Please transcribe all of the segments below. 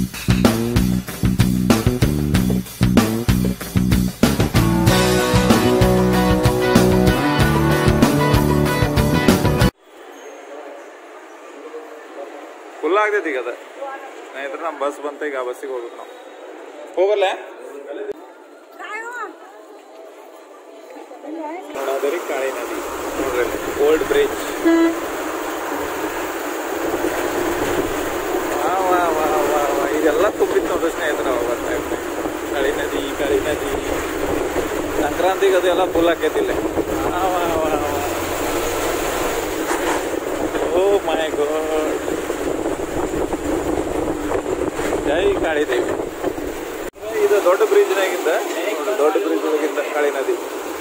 Full ಆಗ್ತೈತಿ ಈಗ ಅದ ಸ್ನೇಹಿತರೆ ನಮ್ಮ ಬಸ್ ಬಂತ ಈಗ ಆ ಬಸ್ಸಿಗೆ ಹೋಗ್ಬೇಕು ನಾವು ಹೋಗಲ್ಲ ನೋಡೋದರಿ ಕಾಳಿ ನದಿ ನೋಡ್ರಿ ಓಲ್ಡ್ ಬ್ರಿಡ್ಜ್ ವಾ ವಾ ವಾ ವಾ ವಾ ಇದೆಲ್ಲ ತುಂಬಿತ್ತು ನೋಡ್ರಿ ಸ್ನೇಹಿತರೆ ಅವಾಗ ಬರ್ತಾ ಇರ್ತೀವಿ ಕಾಳಿ ನದಿ ಕಾಳಿ ನದಿ ಸಂಕ್ರಾಂತಿಗೆ ಅದು ಎಲ್ಲ ಫುಲ್ ಆಕೈತಿ ಇಲ್ಲಿ ವಾ ವಾ ವಾ ವಾ ಓ ಮೈ ಗಾಡ್ ಜೈ ಕಾಳಿ ದೇವಿ ಇದು ದೊಡ್ಡ ಬ್ರಿಡ್ಜ್ನಾಗಿಂದ ದೊಡ್ಡ ಬ್ರಿಡ್ಜ್ ಒಳಗಿಂದ ಕಾಳಿ ನದಿ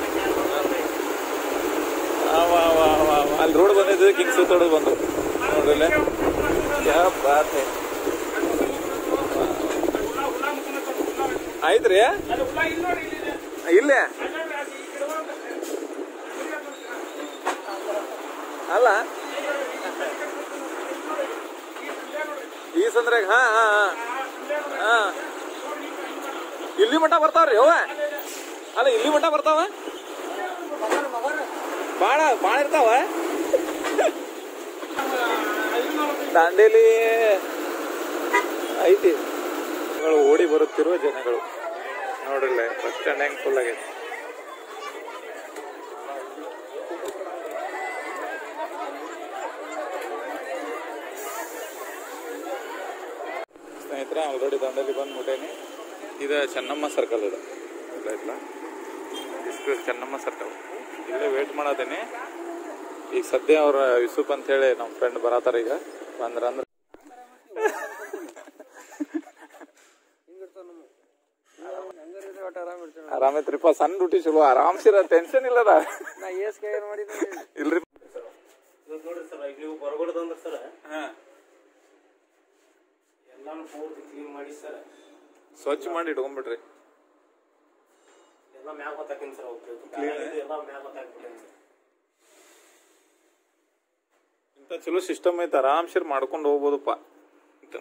ಆ, ವಾ ವಾ ವಾ ವಾ. ಅಲ್ಲಿ ರೋಡ್ ಬಂದಿದ್ದು ಹಿಂಗ್ ಸುತ್ತೋಡು ಬಂದು ನೋಡ್ರಲ್ಲ ಯಾ ಬಾತ್ ಹೈ. ಆಯ್ತ್ರಿ ಇಲ್ಲೇ ಅಲ್ಲ ಈ ಸಂದ್ರಾಗ ಹಾ ಹಾ ಹಾ ಹಾ ಇಲ್ಲಿ ಮಠ ಬರ್ತಾವ್ರಿ ಅವ ಅಲ್ಲ ಇಲ್ಲಿ ಮಠ ಬರ್ತಾವ ಬಾಳ ಬಾಳ ಇರ್ತಾವ ದಾಂಡೇಲಿ ಐತಿ ಜನಗಳು ಓಡಿ ಬರುತ್ತಿರುವ ಜನಗಳು ನೋಡ್ರಿಲ್ಲ ಬಸ್ ಸ್ಟ್ಯಾಂಡ್ ಹೆಂಗ್ ಫುಲ್ ಆಗೈತಿ ಸ್ನೇಹಿತರೆ ಆಲ್ರೆಡಿ ದಂಡಲ್ಲಿ ಬಂದು ಮುಟ್ಟೇನಿ ಇದು ಚೆನ್ನಮ್ಮ ಸರ್ಕಲ್ ಇದು ಇಲ್ಲ ಇಷ್ಟು ಚೆನ್ನಮ್ಮ ಸರ್ಕಲ್ ಇಲ್ಲೇ ವೇಟ್ ಮಾಡತ್ತೀನಿ ಈಗ ಸದ್ಯ ಅವ್ರ ಯೂಸುಫ್ ಅಂತ ಹೇಳಿ ನಮ್ಮ ಫ್ರೆಂಡ್ ಬರತ್ತಾರ ಈಗ ಬಂದ್ರ ಅಂದ್ರೆ ಆರಾಮೈತ್ರಿಪ್ಪ ಸಣ್ಣ ಡ್ಯೂಟಿ ಚಲೋ ಆರಾಮ್ಸಿರ ಟೆನ್ಷನ್ ಇಲ್ಲದ ನಾ ಏಸ್ ಕೈ ಏನ್ ಮಾಡಿದ್ದೆ ಇಲ್ರಿ ನೋಡ್ರಿ ಸರ್ ಈಗ ನೀವು ಬರಗೊಡ್ದಂದ್ರ ಸರ್ ಹಾ ಎಲ್ಲಾನು ಪೂರ್ತಿ ಕ್ಲೀನ್ ಮಾಡಿ ಸರ್ ಸ್ವಚ್ಛ ಮಾಡಿ ಇಟ್ಕೊಂಡ್ಬಿಡ್ರಿ ಎಲ್ಲ ಮ್ಯಾಗ ಹೊತ್ತಾಕಿನಿ ಸರ್ ಹೋಗ್ಬೇಕು Clean? ಎಲ್ಲ ಮ್ಯಾಗ ಹೊತ್ತಾಕ್ಬಿಟ್ಟೇನಿ ಸರ್ ಇಂಥ ಚಲೋ ಸಿಸ್ಟಮ್ ಐತೆ ಆರಾಮ್ಸಿರ್ ಮಾಡ್ಕೊಂಡು ಹೋಗ್ಬೋದಪ್ಪ ಅಂತ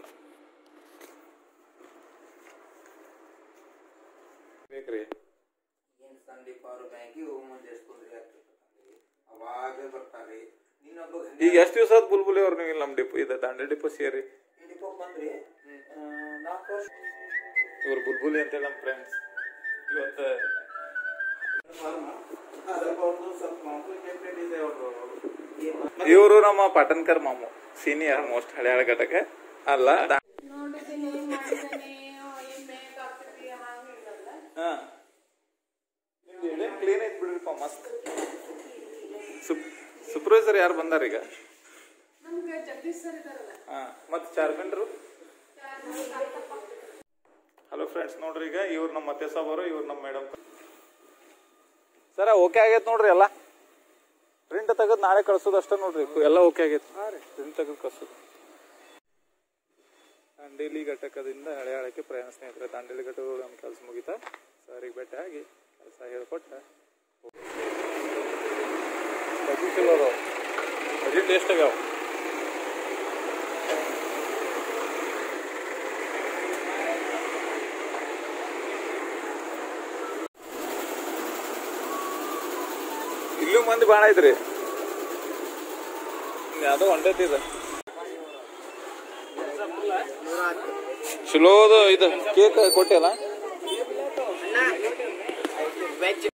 ಬೇಕ್ರಿ ಏನ್ ಸಂಡೇ ಪವರ್ ಬ್ಯಾಂಕಿಗೆ ಹೋಗಿ ಮುಂದೆ ಎಷ್ಟು ತೊಂದರೆ ಆಗ್ತಿರ್ತದೆ ಅವಾಗ ಬರ್ತಾರೆ ಇನ್ನೊಬ್ಬ ಈಗ ಎಷ್ಟು ದಿವಸ ಆದ್ ಬುಲ್ಬುಲಿ ಅವ್ರು ನೀವು ಇಲ್ಲಿ ನಮ್ಮ ಡಿಪೋ ಇದೆ ದಾಂಡೆ ಡಿಪೋ ಸೇರಿ ಡಿಪೋ ಬಂದ್ರಿ ನಾಲ್ಕು ವರ್ಷ ಇವ್ರು ಬುಲ್ಬುಲಿ ಅಂತೇಳಿ ನಮ್ಮ ಫ್ರೆಂಡ್ಸ್ ಇವತ್ತು ಸ್ವಲ್ಪ ಅವ್ರದ್ದು ಸ್ವಲ್ಪ ಕಾಂಪ್ಲಿಕೇಟೆಡ್ ಇದೆ ಅವ್ರದ್ದು ಇವರು ನಮ್ಮ ಪಾಟನ್ಕರ್ ಮಾಮು ಸೀನಿಯರ್ ಮೋಸ್ಟ್ ಹಳೆ ಘಟಕ ಅಲ್ಲ ದಾ- ನೋಡಿದ್ದೀನಿ ಮಾಡಿದ್ದೀನಿ ಏನ್ ಬೇಕಾಗ್ತೈತಿ ಹಂಗಿಲ್ಲ ಹಾ ಕ್ಲೀನ್ ಐತ್ ಬಿಡ್ರಿಪ್ಪ ಮಸ್ತ್ ಸೂಪರ್ವೈಸರ್ ಯಾರು ಬಂದಾರ ಈಗ ನಮ್ಗೆ ಜಗದೀಶ್ ಸರ್ ಇದಾರಲ್ಲ ಹಾ ಮತ್ತೆ ಚಾರ್ಮೆಂಡ್ರು ಹಲೋ ಫ್ರೆಂಡ್ಸ್ ನೋಡ್ರಿ ಈಗ ಇವ್ರು ನಮ್ಮ ಮತ್ತೆ ಸಾಬ್ ಅವರು ಇವ್ರು ನಮ್ಮ ಮೇಡಮ್ ಸರ ಓಕೆ ಆಗೈತೆ ನೋಡ್ರಿ ಎಲ್ಲ ಪ್ರಿಂಟ್ ತೆಗೆದು ನಾಳೆ ಕಳ್ಸೋದು ಅಷ್ಟೇ ನೋಡ್ರಿ ಎಲ್ಲ ಓಕೆ ಆಗೈತೆ ಪ್ರಿಂಟ್ ತೆಗೆದು ಕಳ್ಸೋದು ದಾಂಡೇಲಿ ಘಟಕದಿಂದ ಹಳೆ ಹಳಕ್ಕೆ ಪ್ರಯಾಣ ಸ್ನೇಹಿತರೆ ದಾಂಡೇಲಿ ಘಟಕಗಳು ನಮ್ಮ ಕೆಲಸ ಮುಗಿತಾ ಸರಿಗೆ ಭೇಟಿ ಆಗಿ ಕೆಲಸ ಹೇಳ್ಕೊಟ್ಟ ಬಜ್ಜಿ ಚಲೋ ಅದಾವ ಬಜ್ಜಿ ಟೇಸ್ಟ್ ಆಗ್ಯಾವ ಇಲ್ಲೂ ಮಂದಿ ಭಾಳ ಐತ್ರಿ ಯಾವುದೋ ಹೊಂಟೈತಿ ಇದು ಚಲೋದು ಇದು ಕೇಕ್ ಕೊಟ್ಟಿಲ್ಲ ವೆಜ್